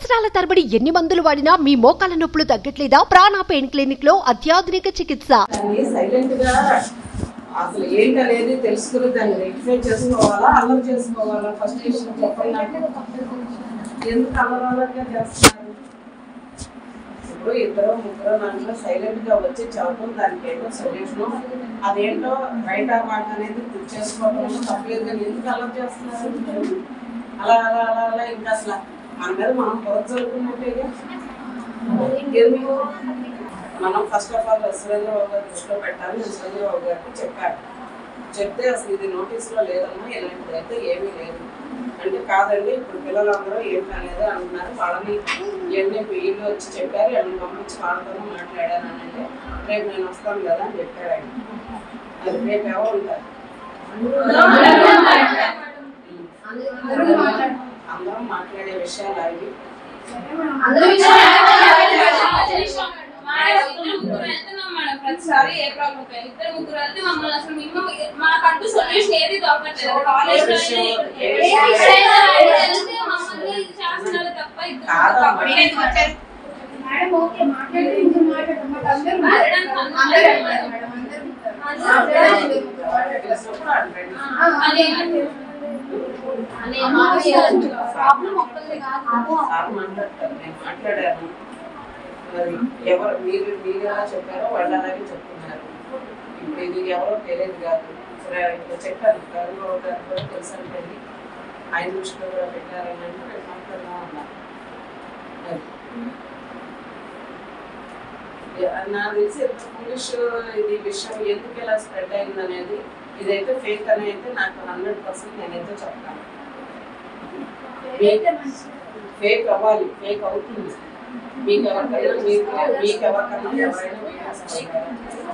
సంవత్సరాల తరబడి ఎన్ని మందులు వాడినా మీ మోకాల నొప్పులు తగ్గట్లేదా ప్రాణ పెయిన్ క్లినిక్ లో అత్యాధునిక చికిత్స దాన్ని సైలెంట్ గా అసలు ఏంటనేది తెలుసుకుని దాన్ని రెక్టిఫై చేసుకోవాలా అల్లరి చేసుకోవాలా ఫస్ట్ విషయం చెప్పండి నాకు ఎందుకు అల్లరి అల్లరిగా చేస్తున్నారు ఇప్పుడు ఇద్దరు ముగ్గురు దాంట్లో సైలెంట్ గా వచ్చి చదవడం దానికి ఏంటో సొల్యూషన్ అదేంటో రైట్ ఆ మాట అనేది గుర్తు చేసుకోవడం తప్పలేదు కానీ ఎందుకు అల్లరి చేస్తున్నారు అలా అలా అలా అలా ఇంకా అసలు మన మీద మనం పొరత చదువుకున్నట్టేగా ఎందుకు మనం ఫస్ట్ ఆఫ్ ఆల్ సురేంద్రబాబు గారి దృష్టిలో పెట్టాలి నేను సురేంద్రబాబు గారికి చెప్పాను చెప్తే అసలు ఇది నోటీస్లో లేదమ్మా ఇలాంటిది అయితే ఏమీ లేదు అంటే కాదండి ఇప్పుడు పిల్లలందరూ ఏం కాలేదు అంటున్నారు వాళ్ళని ఇవన్నీ వీళ్ళు వచ్చి చెప్పారు వాళ్ళని పంపించి వాళ్ళతో మాట్లాడాను అని అంటే రేపు నేను వస్తాను కదా అని చెప్పారు ఆయన అది రేపు ఎవరు ఉంటారు అందరం మాట్లాడే విషయాలు అవి ప్రతిసారి ఏ ప్రాబ్లం ఇద్దరు ముగ్గురు వెళ్తే మమ్మల్ని అసలు మినిమం మాకంటూ సొల్యూషన్ ఏది దొరకట్లేదు కాలేజ్ లో వెళ్తే మమ్మల్ని చేస్తున్నారు తప్ప కాదమ్మా. ఇద్దరు మేడం ఓకే మాట్లాడి ఇంకో మాట్లాడడం మాకు అందరూ మాట్లాడారు. అందరూ అన్నారు మేడం అందరూ తెలిసినప్పుడు అంటాడు. ప్రాబ్లం ఒక్కరిది కాదు సార్ మాట్లాడతారు నేను మాట్లాడాను మరి ఎవరు మీరు మీరు ఎలా చెప్పారో వాళ్ళు అలాగే చెప్తున్నారు ఇప్పుడు ఇది ఎవరో తెలియదు కాదు సరే ఇప్పుడు చెప్పాను కరువు గారు కూడా తెలుసు అంటే ఆయన దృష్టిలో కూడా పెట్టారని అంటే నేను మాట్లాడదాం అన్నా అది. యా, నాకు తెలిసి ఎంత ఫులిష్ ఇది విషయం ఎందుకు ఇలా స్ప్రెడ్ అయింది అనేది ఇదైతే ఫేక్ అని అయితే నాకు హండ్రెడ్ పర్సెంట్ నేనైతే చెప్తాను ఫేక్ అవ్వాలి ఫేక్ అవుతుంది మీకు ఎవరికైనా మీకు మీకు ఎవరికైనా ఎవరైనా వీడియోస్ పంపారా?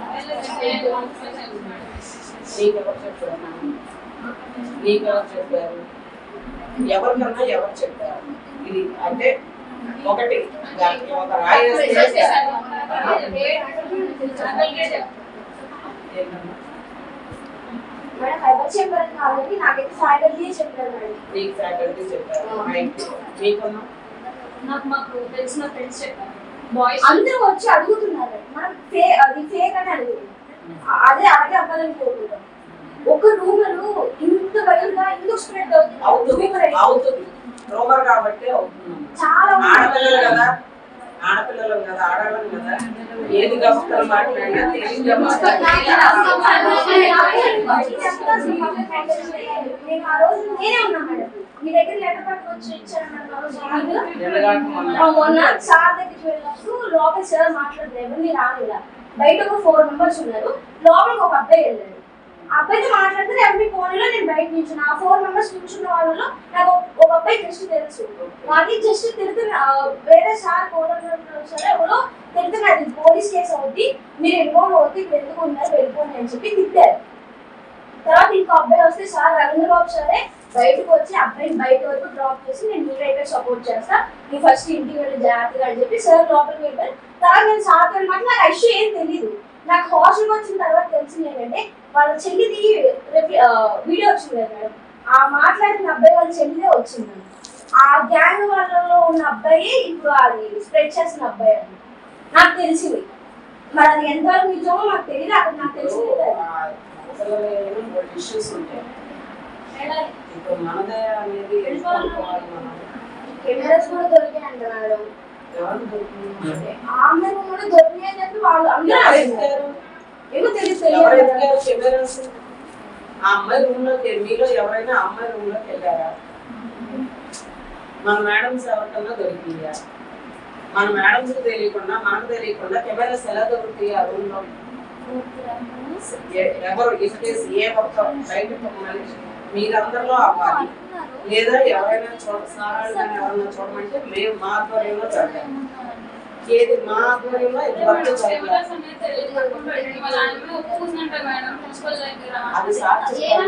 మీకు ఎవరు చెప్పారు మీకు ఎవరు చెప్పారు ఎవరికన్నా ఎవరు చెప్పారు ఇది అంటే ఒకటి దానికి ఒక రాయి వేస్తే ఏంటమ్మా? మేడం ఎవరు చెప్పారు కాబట్టి నాకైతే ఫ్యాకల్టీ చెప్పారు మేడం నీకు ఫ్యాకల్టీ చెప్పారు రైట్ మీకన్నా నాకు మాకు తెలిసిన ఫ్రెండ్స్ చెప్పారు బాయ్స్ అందరూ వచ్చి అడుగుతున్నారు మనం ఫే అది ఫేక్ అని అడుగుతున్నాం అదే అలాగే అవ్వాలని కోరుకుంటాం ఒక రూమరు ఇంత వైల్గా ఎందుకు స్ప్రెడ్ అవుతుంది అవుతుంది Rumour అయితే అవుతుంది రోమర్ కాబట్టి అవుతుంది చాలా ఉంది. ఆడపిల్లలు కదా ఆడపిల్లలు కదా ఆడవాళ్ళు కదా ఏది గమనికలు మాట్లాడినా తెలివిగా నేను ఆ రోజు నేనే ఉన్నా మేడం మీ దగ్గర లెటర్ పట్టుకొచ్చి ఇచ్చాను మేడం ఆ రోజు మార్నింగ్. ఆ మొన్న సార్ దగ్గరికి వెళ్ళినప్పుడు లోపల సార్ మాట్లాడలేదు ఎవరిని రానిలా బయట ఒక ఫోర్ మెంబర్స్ ఉన్నారు లోపలికి ఒక అబ్బాయి వెళ్ళాడు ఆ అబ్బాయితో మాట్లాడితే ఎవరి ఫోన్లో నేను బయట నిల్చున్నా ఆ ఫోర్ మెంబర్స్ నిల్చున్న వాళ్ళలో నాకు ఒక- ఒక అబ్బాయి జస్ట్ తెలుసు అది జస్ట్ తిరుగుతున్న ఆ, వేరే సార్ కోరుతున్నారు సరే ఎవరో తిరుగుతున్న అది పోలీస్ కేసు అవుద్ది మీరు ఎన్నికోండి అవుతుంది ఇప్పుడు ఎందుకు ఉన్నారు వెళ్ళిపోండి అని చెప్పి తిట్టారు తర్వాత ఇంకో అబ్బాయి వస్తే సార్ రవీంద్ర బాబు సరే బయటకు వచ్చి అబ్బాయిని బయట వరకు డ్రాప్ చేసి నేను నీకైతే సపోర్ట్ చేస్తా నీ ఫస్ట్ ఇంటికి వెళ్ళి జాగ్రత్తగా అని చెప్పి సార్ లోపలికి వెళ్ళారు తర్వాత నేను సార్ తో మాట నాకు ఇష్యూ ఏం తెలియదు నాకు హాస్టల్కి వచ్చిన తర్వాత తెలిసింది ఏంటంటే వాళ్ళ చెల్లిది రిప్లై- ఆ, వీడియో వచ్చింది కదా మేడం ఆ మాట్లాడిన అబ్బాయి వాళ్ళ చెల్లిదే వచ్చింది ఆ గ్యాంగ్ వాళ్ళలో ఉన్న అబ్బాయి ఇప్పుడు అది స్ప్రెడ్ చేసిన అబ్బాయి అని నాకు తెలిసింది మరి అది ఎంతవరకు నిజమో నాకు తెలియదు అక్కడ నాకు తెలిసింది ఇష్యూస్ ఉంటాయి ఇప్పుడు మనదే అనేది తెలుసుకోవాలి మనం కెమెరాస్ కూడా దొరికాయంట మేడం ఎవరికి దొరుకుతుంది? ఆమె కూడా దొరికాయి అని చెప్పి వాళ్ళు అందరూ ఎవరు అడిగారు. ఎత్తారు? ఏమో తెలియదు ఎవరు తెలియదు ఎత్తారు కెమెరాస్? ఆ అమ్మాయి రూమ్ లోకి మీలో ఎవరైనా ఆ అమ్మాయి రూమ్ లోకి వెళ్ళారా మన మేడమ్స్ ఎవరికన్నా దొరికిందా మన మేడమ్స్ తెలియకుండా మనకు తెలియకుండా కెమెరాస్ ఎలా దొరుకుతాయి ఆ రూమ్ లో ఎ- ఎవరు ఇఫ్ కేస్ ఏ ఒక్క బయట మనిషి మీరందరిలో అవ్వాలి లేదా ఎవరైనా చూడ సారాలు కానీ ఎవరైనా చూడమంటే మేము మా ఆధ్వర్యంలో జరగాలి ఏది మా ఆధ్వర్యంలో ఇంతవరకు జరగాలి అది సార్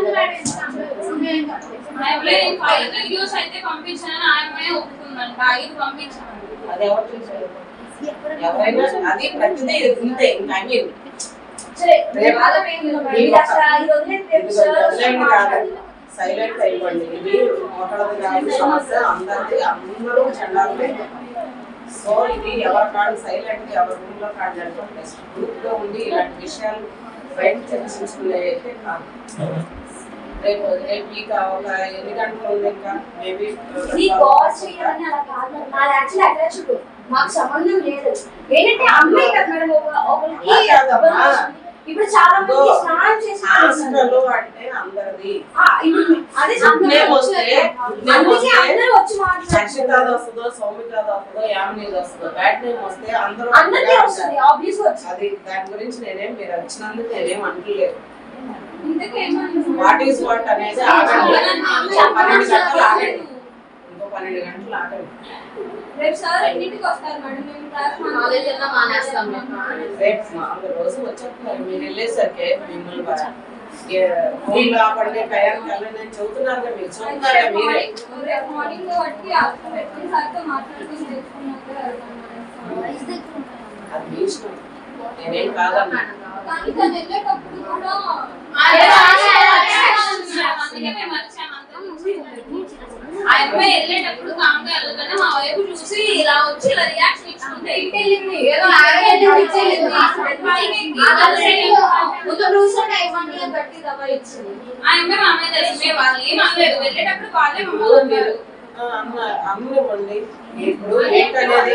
వీడియోస్ అయితే పంపించాను ఆయనే ఒప్పుకుందంట ఇది పంపించాను అది ఎవరు చూసారు ఎవరైనా అది ప్రతిదీ ఇంతే ఇంకా I mean, సరే రేపు- బాధ ఏం లేదు మేడం. ఇది అసలు ఈ వదిలేసి రేపు ఇది సార్ వదిలేయండి వస్తే కాదు. మాట్లాడదాం. సైలెంట్ అయిపోండి ఇది ఒకళ్ళది కాదు సమస్య అందరిది అందరూ చండాలే సో ఇది ఎవరి కాడు సైలెంట్ ఎవరి రూమ్ లో కాడు అంటే బెస్ట్ గ్రూప్ గా ఉండి ఇలాంటి విషయాలు బయట చర్చించుకునే అయితే కాదు రేపు రేపు ఇక ఒక ఎన్ని గంటలు ఉంది ఇంకా మేబీ ఇది గోల్ చేయాలని అలా కాదు మేడం. నాది యాక్చువల్లీ అటాచ్డ్ మాకు సంబంధం లేదు ఏంటంటే అమ్మాయి కదా మేడం ఒక- ఒకరికి అలా కాదమ్మా. ఇప్పుడు చాలా మంది స్నానం చేసి హాస్టల్ అంటే అందరిది ఆ, ఇప్పుడు అదే చెప్తున్నా. నేను వస్తే నేను అందుకే వస్తే అందరూ వచ్చి చక్షితాది మాట్లాడుతున్నారు వస్తుందో సౌమితాది వస్తుందో యామినీది వస్తుందో బ్యాడ్ నేమ్ వస్తే అందరూ అందరికీ ఒకటిగా వస్తుంది ఉంటారు. ఆబ్వియస్ వచ్చింది అది దాని గురించి నేనేం మీరు వచ్చినందుకు నేనేం అంటలేదు ఇంతకేమన్నా వాట్ ఈస్ వాట్ అనేది ఆగండి ఇంకో పన్నెండు గంటలు ఆగండి ఇంకో పన్నెండు గంటలు ఆగండి రేపు సార్ ఎన్నింటికి వస్తారు మేడం మేము క్లాస్ కాలేజ్ అన్నా మానేస్తాం మేము. రేపు నాలుగు రోజులు వచ్చేస్తున్నారు మీరు వెళ్ళేసరికి మిమ్మల్ని ఫోన్ ఆపండి టయానికి వెళ్ళండి అని చెబుతున్నారు కదా మీరు చూస్తున్నారా మీరే రేపు మార్నింగ్ వాటికి అర్థం పెట్టుకుని సార్తో మాట్లాడుకుని తెలుసుకున్నాక అది మీ ఇష్టం నేనేం కాదన్నా కానీ తను వెళ్ళేటప్పుడు కూడా అదే అదే అందుకే మేము వచ్చాము ఆ అమ్మాయి వెళ్ళేటప్పుడు కామ్గా వెళ్ళకుండా మా వైపు చూసి ఇలా వచ్చి ఇలా రియాక్షన్ ఇచ్చుకుంటే ఇటు వెళ్ళింది ఏదో ఆగలేదు, ఇటు వెళ్ళింది. పైకి ఆ సైడ్లో ముందు కూర్చొని ఇవ్వండి అని గట్టి దబా ఇచ్చింది ఆ అమ్మాయి మా అమ్మాయి తెలుసు మేము వాళ్ళు ఏం అనలేదు వెళ్ళేటప్పుడు వాళ్ళే ఇప్పుడు మమ్మల్ని మీరు అన్నారు. ఆ, అన్న అమ్మివ్వండి ఇప్పుడు ఏంటనేది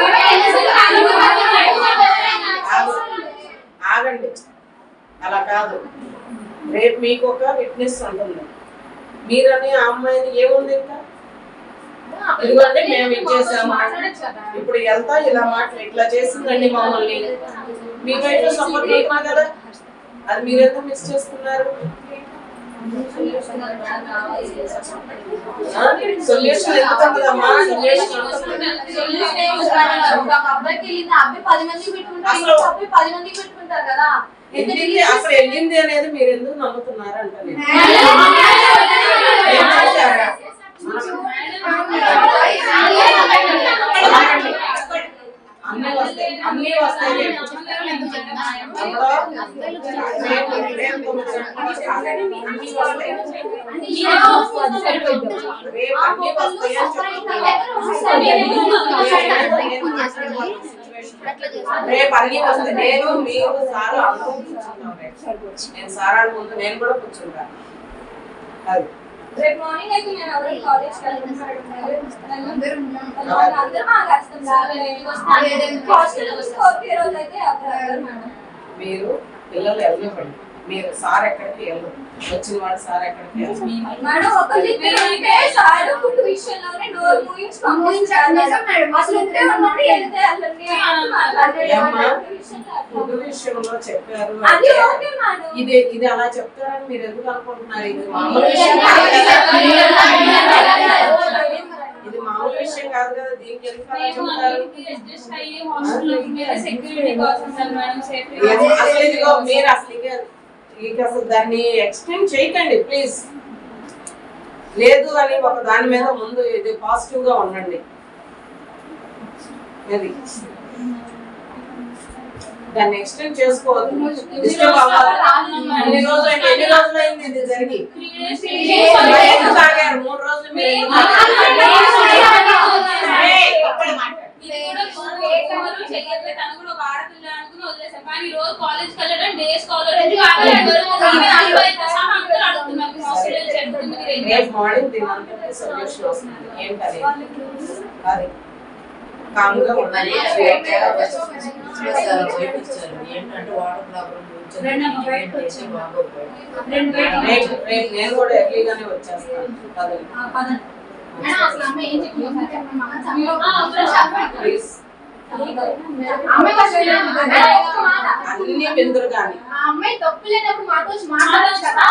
ఆగు. ఆగండి అలా కాదు రేపు మీకు ఒక విట్నెస్ ఉంటుంది మీరని ఆ అమ్మాయిని ఏముంది ఇంకా ఇదిగోండి మేము ఇచ్చేసాము ఇప్పుడు వెళ్తా ఇలా మాటలు ఇట్లా చేసిందండి మమ్మల్ని మీ వైపు సపోర్ట్ చేయమా కదా అది మీరెందుకు మిస్ చేసుకున్నారు సొల్యూషన్ ఎంత ఉంటుందమ్మా సొల్యూషన్ ఒక అబ్బాయికి వెళ్ళింది ఆ అబ్బాయి పది మందికి పెట్టుకుంటారు అసలు- ఇంకొక అబ్బాయి పది మందికి పెట్టుకుంటారు కదా వెళ్ళింది అసలు వెళ్ళింది అనేది మీరు ఎందుకు నమ్ముతున్నారు అంటే నేను. ఏం చేశారా? అన్నీ వస్తాయి అన్నీ వస్తాయి రేపు. అందులో రేపు రేపు తొమ్మిది గంటలకు స్టార్ట్ అయ్యింది. అన్నీ వస్తాయి. రేపు అన్నీ వస్తాయి అని చెప్తున్నాను. రేపు అన్నీ వస్తాయి నేను మీరు సార్ అందరూ కూర్చుంటాం రేపు. నేను సారాడు ముందు నేను కూడా కూర్చుంటాను అది రేపు మార్నింగ్ అయితే నేను ఎవరు కాలేజ్ అందరూ మాకు వస్తాం హాస్టల్ వస్తే ఈ రోజు అయితే అక్కడ మేడం మీరు పిల్లలు వెళ్ళనివ్వండి మీరు సార్ ఎక్కడికి వెళ్ళరు వచ్చిన వాడు సార్ ఎక్కడికి వెళ్ళరు మేడం ఒక ఇద్దరు ఉంటే సార్ ఫుడ్ విషయంలోనే డోర్ మూయించి పంపించారు అసలు ఇద్దరే ఉన్నప్పుడు వెళ్తే వెళ్ళండి అని మాట్లాడారు. ఏమ్మా? విషయంలో ఫుడ్ విషయంలో చెప్పారు అది అంటే ఓకే మేడం ఇది ఇది అలా చెప్తారని మీరు ఎందుకు అనుకుంటున్నారు ఇది మామూలు విషయం కాదు కదా ఇది మామూలు విషయం కాదు కదా దీనికి ఎందుకు అలా మేము చెప్తారు అన్నిటికీ adjust అయ్యి హాస్టల్లో మీద సెక్యూరిటీ కోసం సార్ మేడం సేఫ్టీ ఏమో అసలు ఇదిగో మీరు అసలు ఇక ఇక అసలు దాన్ని ఎక్స్టెండ్ చేయకండి ప్లీజ్ లేదు అని ఒక దాని మీద ముందు ఇది పాజిటివ్ గా ఉండండి అది దాన్ని ఎక్స్టెండ్ చేసుకోవద్దు డిస్టర్బ్ అవ్వదు ఎన్ని రోజులు అయింది ఎన్ని రోజులు అయింది ఇది జరిగి త్రీ డేస్ మరి ఎందుకు ఆగారు మూడు రోజులు మీరు ఎందుకు ఆగారు? ఏయ్, ఒక్కడే మాట్లాడు. చెయ్యట్లేదు తను కూడా ఒక ఆడపిల్ల అనుకుని వదిలేసాం కానీ ఈ రోజు కాలేజ్ వెళ్ళడం డే స్కాలర్ ఎందుకు ఆగలేదు ఈమె అబ్బాయితో సహా అందరూ అడుగుతున్నారు హాస్పిటల్ జరుగుతుంది మీరు ఏం రేపు మార్నింగ్ దీని సొల్యూషన్ వస్తుంది ఏంటది అది కామ్గా ఉండాలి ఏంటంటే వాటర్ ప్రాబ్లం రేపు రేపు రేపు నేను కూడా ఎర్లీగానే వచ్చేస్తాను పదండి. మేడం అసలు అమ్మ ఏం చెప్పింది ప్లీజ్ అమ్మాయి ఫస్ట్ మేడం, మేడం, ఒక్క మాట. అన్ని బిందులు కానీ ఆ అమ్మాయి తప్పు లేనప్పుడు మాతో వచ్చి మాట్లాడొచ్చు కదా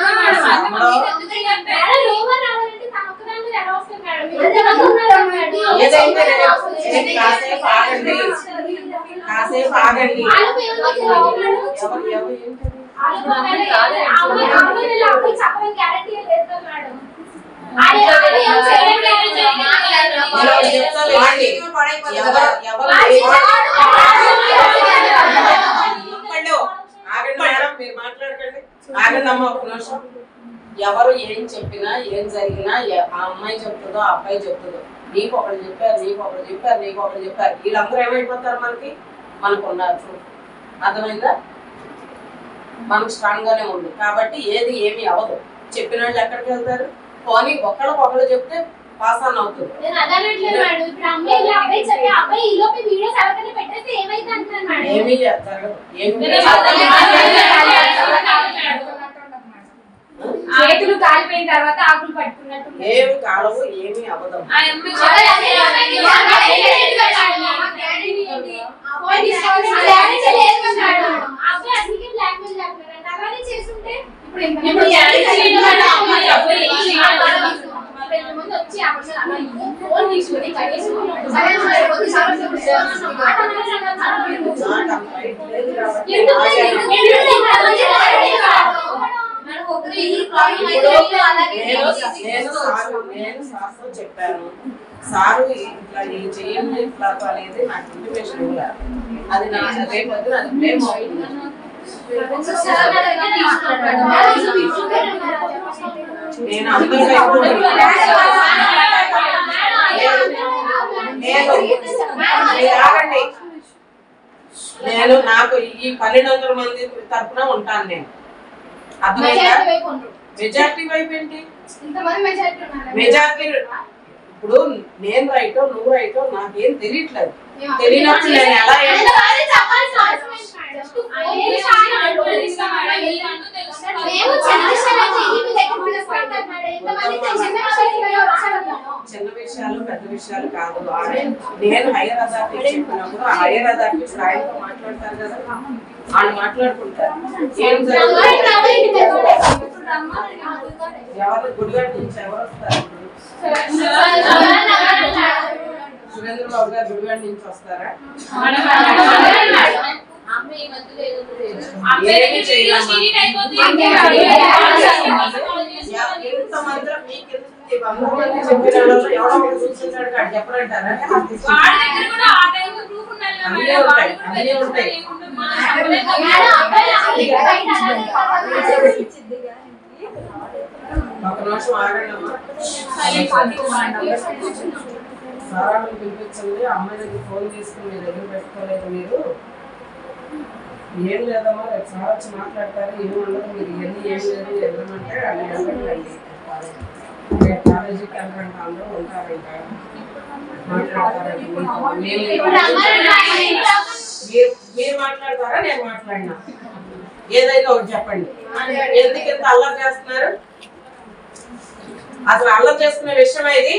మేడం లోవర్ రావాలంటే తన ఒక్కదాని మీద ఎలా వస్తుంది మేడం మీరు ఎంతమంది ఉన్నారు మేడం? ఏదైతే రేపు రేపు కాసేపు ఆగండి కాసేపు ఆగండి వాళ్ళకి ఏమన్నా తెలియదు మేడం? ఎవరు ఎవరు ఏంటది వాళ్ళకి ఒకవేళ ఆ అమ్మాయి ఆ అమ్మాయి వెళ్ళి ఆ అమ్మాయి చెప్పమని గ్యారెంటీ లేదు కదా మేడం అది ఆ అమ్మాయి ఏం చేయలేదు ఇలా చెప్తా వినండి. ఎవరు ఎవరు ఆగండి మేడం మీరు మాట్లాడకండి ఆగండి అమ్మ ఒక నిమిషం ఎవరు ఏం చెప్పినా ఏం జరిగినా ఎ- ఆ అమ్మాయి చెప్తుందో ఆ అబ్బాయి చెప్తుందో నీకు ఒకరు చెప్పారు నీకు ఒకరు చెప్పారు నీకు ఒకరు చెప్పారు వీళ్ళందరూ ఏమైపోతారు మనకి మనకు ఉన్నారు proof. అర్థమైందా మనకు స్ట్రాంగ్ గానే ఉంది కాబట్టి ఏది ఏమి అవ్వదు చెప్పిన వాళ్ళు ఎక్కడికి వెళ్తారు పోనీ ఒకళ్ళకి ఒకళ్ళు చెప్తే పాస్ ఆన్ అవుతుంది నేను అదనట్లేదు మేడం ఇప్పుడు అమ్మాయి ఇలా అబ్బాయి చెప్పి అబ్బాయి ఈ లోపు వీడియోస్ ఎవరికైనా పెట్టేస్తే ఏమైతే అంటున్నాను మేడం ఏమీ జరగదు ఏమి చేతులు కాలిపోయిన తర్వాత ఆకులు పట్టుకున్నట్టు ఏమి కాలవు ఏమి అవ్వదు ఆ అమ్మాయి అలానే చేస్తుంటే ఇప్పుడు ఇప్పుడు గ్యారెంటీ మేడం, అమ్మాయి అబ్బాయి ఏం చేయలేదు. ముందు వచ్చి అక్కడ అలా ఫోన్ తీసుకొని కనీసం సరే మరి కొద్ది సార్లు మాట నాకు అంత రైట్ లేదు కాబట్టి ఎందుకు నాకే ఎందుకు ఎందుకు మేడం ఒకరు ఈ ప్రాబ్లం అయితే ఇప్పుడు అలాగే నేను నేను సారు నేను సార్తో చెప్పాను సారు ఇట్లా ఇది చేయండి ఇట్లా అనేది నాకు ఇంటిమేషన్ ఇవ్వాలి అది నా రేపు వద్దు అది బ్లేమ్ అవుతుంది నేను అందరి వైపు నేను మీరు ఆగండి నేను నాకు ఈ పన్నెండు వందల మంది తరఫున ఉంటాను నేను అర్థమైందా మెజార్టీ వైపు ఏంటి ఇంతమంది మెజారిటీ ఉన్నారు మెజార్టీ ఇప్పుడు నేను రైటో నువ్వు రైటో నాకేం తెలియట్లేదు తెలియనప్పుడు నేను ఎలా ఆయన వారే చెప్పాల్సిన అవసరం లేదు మేడం. Just phone చేసి ఆయన మేము చిన్న విషయాలైతే ఈ మీ దగ్గర పిలుచుకుంటాం మేడం. ఇంతమంది చిన్న విషయాలు వచ్చారు మేడం. చిన్న విషయాలు పెద్ద విషయాలు కాదు ఆయన నేను హైయర్ అథారిటీ చెప్పినప్పుడు ఆ హైయర్ అథారిటీ ఇప్పుడు ఆయనతో మాట్లాడతారు కదా వాళ్ళు మాట్లాడుకుంటారు ఏం రమ్మని జరుగుతుంది రమ్మని తెచ్చుకోలేదు. ఎవరు గుడివాడ నుంచి ఎవరు వస్తారు సురేంద్ర బాబు గారు గుడివాడ నుంచి వస్తారా ఏమీ చేయలేమ్మా. ఎంత మందిలో మీకు ఎందుకు ఈ వంద మంది చెప్పిన వాళ్ళలో ఎవడో ఒకడు చూస్తున్నాడు కాదు చెప్పరంటారా అన్నీ ఉంటాయి, అన్నీ ఉంటాయి. మేడం, అబ్బాయిలు అసలు బయట అలానే కావాలి. ఒక నిమిషం ఆగండమ్మా సారాలను పిలిపించండి అమ్మాయి దగ్గర ఫోన్ తీసుకుని మీ దగ్గర పెట్టుకోలేదు మీరు ఏం లేదమ్మా రేపు సార్ వచ్చి మాట్లాడతారు ఏం ఉండదు మీరు ఇవన్నీ ఏం లేదు వెళ్ళమంటే అది వెళ్ళండి రేపు కాలేజీకి వెళ్ళండి అందరూ ఉంటారు ఇంకా మాట్లాడతారండి మీతో. మేము ఇప్పుడు రమ్మని రమ్మని మీరు మీరు మాట్లాడతారా నేను మాట్లాడినా ఏదైనా ఒకటి చెప్పండి ఎందుకు ఇంత అల్లరి చేస్తున్నారు అసలు అల్లరి చేసుకునే విషయం ఇది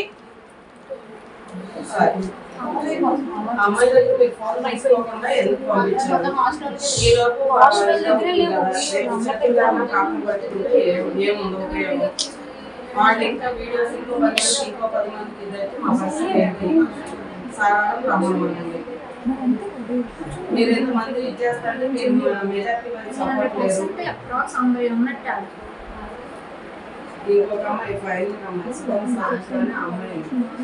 సరే. అమ్మాయి దగ్గర మీకు ఫోన్ తీసుకోకుండా ఎందుకు పంపించారు ఈ లోపు కాపీ పట్టుకుంటే ఏం- ఏముంది ఉపయోగం వాళ్ళు ఇంకా వీడియోస్ ఇంకో పది మంది ఇంకో పది మందికి ఇదైతే మా పరిస్థితి ఏంటి సారాలు రమ్మనండి మీరు ఎంతమంది ఇది చేస్తారంటే మీరు మెజార్టీ మంది సపోర్ట్ లేదు ఇంకొక అమ్మాయి ఫైల్ అమ్మాయి స్కూల్ సాధించాలని ఆ అమ్మాయి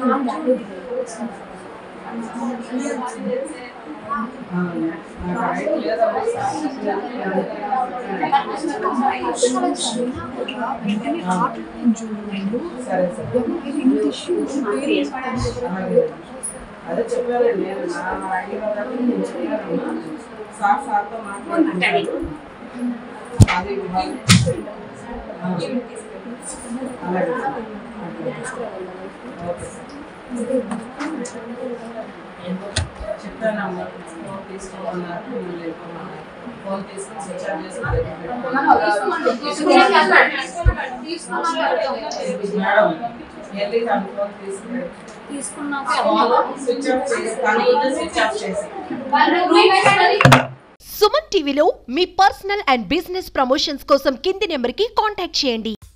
అవును. నాకు ఐడియా లేదమ్మా, సరే సరే అలాగే. అదే చెప్పానండి నేను నా ఐడియా కాబట్టి నేను చెప్పానమ్మా సార్ సార్తో మాట్లాడుతున్నాను అది ఇవ్వాలి. ఆ. అలాగే సార్. ఓకే సార్ చెప్పానమ్మా ఫోన్ తీసుకోమన్నారు మిమ్మల్ని వెళ్ళిపోమన్నారు ఫోన్ తీసుకొని స్విచ్ ఆఫ్ చేసి నా దగ్గర పెట్టుకోమన్నారు. మేడం వెళ్ళి తన ఫోన్ తీసుకుని ఫోన్ స్విచ్ ఆఫ్ చేసి తన ముందు స్విచ్ ఆఫ్ చేసి సుమన్ టీవీలో మీ పర్సనల్ అండ్ బిజినెస్ ప్రమోషన్స్ కోసం కింది నెంబర్కి కాంటాక్ట్ చేయండి